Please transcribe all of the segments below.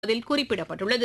அதில் குறிப்பிடப்பட்டுள்ளது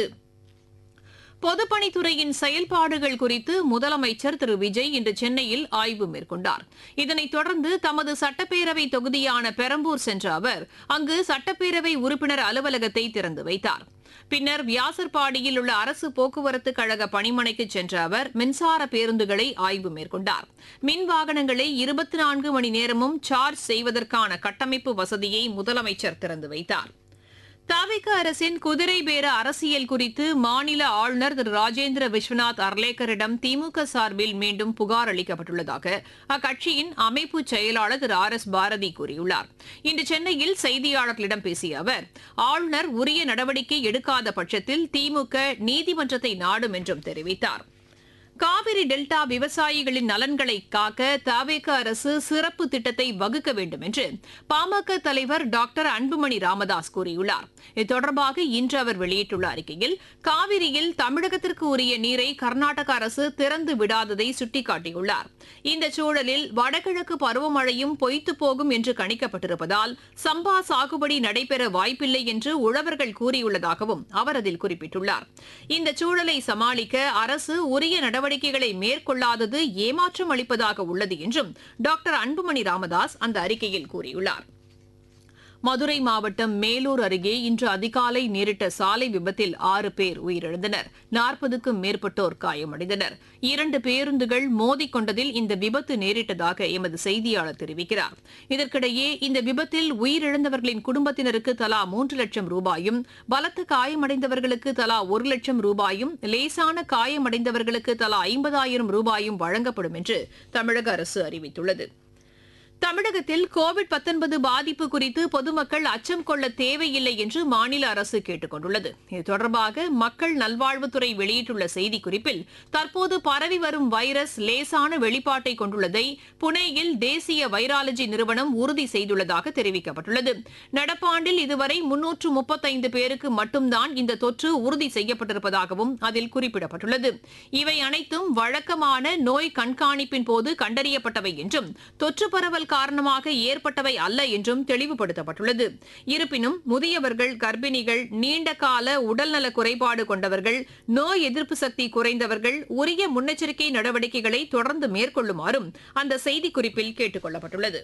பொதுப்பணித்துறையின் செயல்பாடுகள் குறித்து முதலமைச்சர் திரு விஜய் இன்று சென்னையில் ஆய்வு மேற்கொண்டார் இதனைத் தொடர்ந்து தமது சட்டப்பேரவை தொகுதியான பெரம்பூர் சென்ற அவர் அங்கு சட்டப்பேரவை உறுப்பினர் அலுவலகத்தை திறந்து வைத்தார் பின்னர் வியாசர்பாடியில் உள்ள அரசு போக்குவரத்து கழக பணிமனைக்கு சென்ற அவர் மின்சார பேருந்துகளை ஆய்வு மேற்கொண்டார் மின் வாகனங்களை இருபத்தி நான்கு மணி நேரமும் சார்ஜ் செய்வதற்கான கட்டமைப்பு வசதியை முதலமைச்சர் திறந்து வைத்தார் தாவிக அரசின் குதிரை பேர அரசியல் குறித்து மாநில ஆளுநர் திரு ராஜேந்திர விஸ்வநாத் அர்லேக்கரிடம் திமுக சார்பில் மீண்டும் புகார் அளிக்கப்பட்டுள்ளதாக அக்கட்சியின் அமைப்பு செயலாளர் திரு ஆர் எஸ் பாரதி கூறியுள்ளார் இன்று சென்னையில் செய்தியாளர்களிடம் பேசிய அவர் ஆளுநர் உரிய நடவடிக்கை எடுக்காத பட்சத்தில் திமுக நீதிமன்றத்தை நாடும் என்றும் தெரிவித்தார் காவிரி டெல்டா விவசாயிகளின் நலன்களை காக்க தவேக அரசு சிறப்பு திட்டத்தை வகுக்க வேண்டும் என்று பாமக தலைவர் டாக்டர் அன்புமணி ராமதாஸ் கூறியுள்ளார் இது தொடர்பாக இன்று அவர் வெளியிட்டுள்ள அறிக்கையில் காவிரியில் தமிழகத்திற்கு உரிய நீரை கர்நாடக அரசு திறந்து விடாததை சுட்டிக்காட்டியுள்ளார் இந்த சூழலில் வடகிழக்கு பருவமழையும் பொய்த்து போகும் என்று கணிக்கப்பட்டிருப்பதால் சம்பா சாகுபடி நடைபெற வாய்ப்பில்லை என்று உழவர்கள் கூறியுள்ளதாகவும் அவர் அதில் குறிப்பிட்டுள்ளார் இந்த சூழலை சமாளிக்க அரசு உரிய நடவடிக்கைகளை மேற்கொள்ளாதது ஏமாற்றம் அளிப்பதாக உள்ளது என்றும் டாக்டர் அன்புமணி ராமதாஸ் அந்த அறிக்கையில் கூறியுள்ளார் மதுரை மாவட்டம் மேலூர் அருகே இன்று அதிகாலை நேரிட்ட சாலை விபத்தில் ஆறு பேர் உயிரிழந்தனர் நாற்பதுக்கும் மேற்பட்டோர் காயமடைந்தனர் இரண்டு பேருந்துகள் மோதிக்கொண்டதில் இந்த விபத்து நேரிட்டதாக எமது செய்தியாளர் தெரிவிக்கிறார் இதற்கிடையே இந்த விபத்தில் உயிரிழந்தவர்களின் குடும்பத்தினருக்கு தலா மூன்று லட்சம் ரூபாயும் பலத்த காயமடைந்தவர்களுக்கு தலா ஒரு லட்சம் ரூபாயும் லேசான காயமடைந்தவர்களுக்கு தலா ஐம்பதாயிரம் ரூபாயும் வழங்கப்படும் என்று தமிழக அரசு அறிவித்துள்ளது தமிழகத்தில் கோவிட் பாதிப்பு குறித்து பொதுமக்கள் அச்சம் கொள்ள தேவையில்லை என்று மாநில அரசு கேட்டுக் கொண்டுள்ளது இது தொடர்பாக மக்கள் நல்வாழ்வுத்துறை வெளியிட்டுள்ள செய்திக்குறிப்பில் தற்போது பரவி வரும் வைரஸ் லேசான வெளிப்பாட்டை கொண்டுள்ளதை புனேயில் தேசிய வைராலஜி நிறுவனம் உறுதி செய்துள்ளதாக தெரிவிக்கப்பட்டுள்ளது நடப்பாண்டில் இதுவரை முன்னூற்று முப்பத்தைந்து பேருக்கு மட்டும்தான் இந்த தொற்று உறுதி செய்யப்பட்டிருப்பதாகவும் அதில் குறிப்பிடப்பட்டுள்ளது இவை அனைத்தும் வழக்கமான நோய் கண்காணிப்பின் போது கண்டறியப்பட்டவை என்றும் தொற்று பரவல் காரணமாக ஏற்பட்டவை அல்ல என்றும் தெளிவுபடுத்தப்பட்டுள்ளது இருப்பினும் முதியவர்கள் கர்ப்பிணிகள் நீண்ட கால உடல்நல குறைபாடு கொண்டவர்கள் நோய் எதிர்ப்பு சக்தி குறைந்தவர்கள் உரிய முன்னெச்சரிக்கை நடவடிக்கைகளை தொடர்ந்து மேற்கொள்ளுமாறும் அந்த செய்திக்குறிப்பில் கேட்டுக் கொள்ளப்பட்டுள்ளது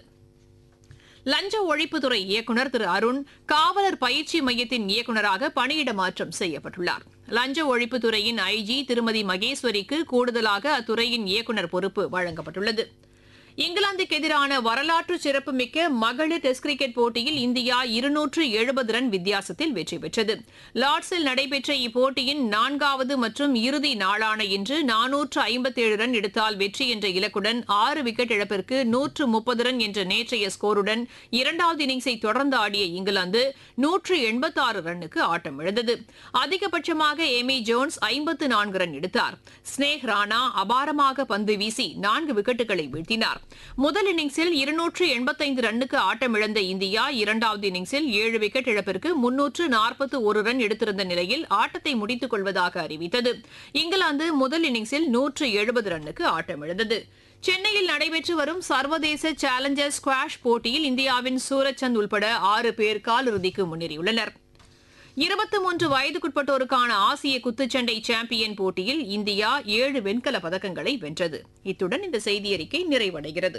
லஞ்ச ஒழிப்புத்துறை இயக்குநர் திரு அருண் காவலர் பயிற்சி மையத்தின் இயக்குநராக பணியிட மாற்றம் செய்யப்பட்டுள்ளார் லஞ்ச ஒழிப்புத்துறையின் ஐஜி திருமதி மகேஸ்வரிக்கு கூடுதலாக அத்துறையின் இயக்குநர் பொறுப்பு வழங்கப்பட்டுள்ளது இங்கிலாந்துக்கு எதிரான வரலாற்று சிறப்புமிக்க மகளிர் டெஸ்ட் கிரிக்கெட் போட்டியில் இந்தியா இருநூற்று எழுபது ரன் வித்தியாசத்தில் வெற்றி பெற்றது லார்ட்ஸில் நடைபெற்ற இப்போட்டியின் நான்காவது மற்றும் இறுதி நாளான இன்று நானூற்று ஐம்பத்தேழு ரன் எடுத்தால் வெற்றி என்ற இலக்குடன் ஆறு விக்கெட் இழப்பிற்கு நூற்று முப்பது ரன் என்ற நேற்றைய ஸ்கோருடன் இரண்டாவது இன்னிங்ஸை தொடர்ந்து ஆடிய இங்கிலாந்து நூற்று எண்பத்தாறு ரன்னுக்கு ஆட்டம் இழந்தது அதிகபட்சமாக எமி ஜோன்ஸ் ஐம்பத்து நான்கு ரன் எடுத்தார் ஸ்னேக் ராணா அபாரமாக பந்து வீசி நான்கு விக்கெட்டுகளை வீழ்த்தினார் முதல் இன்னிங்ஸில் இருநூற்று எண்பத்தைந்து ரன்னுக்கு ஆட்டமிழந்த இந்தியா இரண்டாவது இன்னிங்ஸில் ஏழு விக்கெட் இழப்பிற்கு முன்னூற்று நாற்பத்தி ஒரு ரன் எடுத்திருந்த நிலையில் ஆட்டத்தை முடித்துக் கொள்வதாக அறிவித்தது இங்கிலாந்து முதல் இன்னிங்ஸில் நூற்று எழுபது ரன்னுக்கு ஆட்டமிழந்தது சென்னையில் நடைபெற்று வரும் சர்வதேச சேலஞ்சர் ஸ்குவாஷ் போட்டியில் இந்தியாவின் சூரஜ்சந்த் உள்பட ஆறு பேர் காலிறுதிக்கு முன்னேறியுள்ளனர் இருபத்தி மூன்று வயதுக்குட்பட்டோருக்கான ஆசிய குத்துச்சண்டை சாம்பியன் போட்டியில் இந்தியா ஏழு வெண்கல பதக்கங்களை வென்றது இத்துடன் இந்த செய்தியறிக்கை நிறைவடைகிறது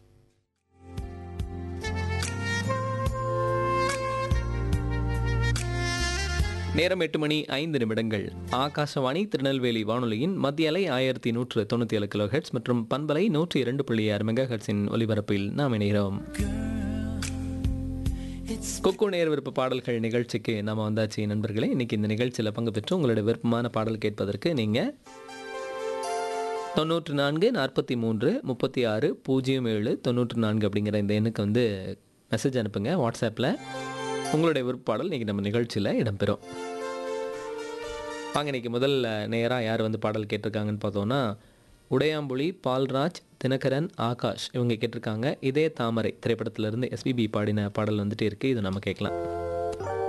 நேரம் எட்டு மணி ஐந்து நிமிடங்கள் ஆகாசவாணி திருநெல்வேலி வானொலியின் மத்திய அலை ஆயிரத்தி நூற்று தொண்ணூற்றி ஏழு கிலோ ஹெட்ஸ் மற்றும் பண்பலை நூற்றி இரண்டு புள்ளி ஆறு மெகா ஹெட்ஸின் ஒலிபரப்பில் நாம் இணைகிறோம் கொக்கு நேர் விருப்ப பாடல்கள் நிகழ்ச்சிக்கு நம்ம வந்தாச்சு நண்பர்களே இன்னைக்கு இந்த நிகழ்ச்சியில் பங்கு பெற்று உங்களோட விருப்பமான பாடல் கேட்பதற்கு நீங்கள் தொண்ணூற்று நான்கு நாற்பத்தி மூன்று முப்பத்தி ஆறு பூஜ்ஜியம் ஏழு தொண்ணூற்று நான்கு அப்படிங்கிற இந்த எண்ணுக்கு வந்து மெசேஜ் அனுப்புங்க வாட்ஸ்அப்பில் உங்களுடைய விருப்ப பாடல் இன்றைக்கி நம்ம நிகழ்ச்சியில் இடம்பெறும் வாங்க இன்னைக்கு முதல்ல நேராக யார் வந்து பாடல் கேட்டிருக்காங்கன்னு பார்த்தோன்னா உடையாம்புலி பால்ராஜ் தினகரன் ஆகாஷ் இவங்க கேட்டிருக்காங்க இதே தாமரை திரைப்படத்திலிருந்து எஸ்பிபி பாடின பாடல் வந்துட்டு இருக்குது இது நம்ம கேட்கலாம்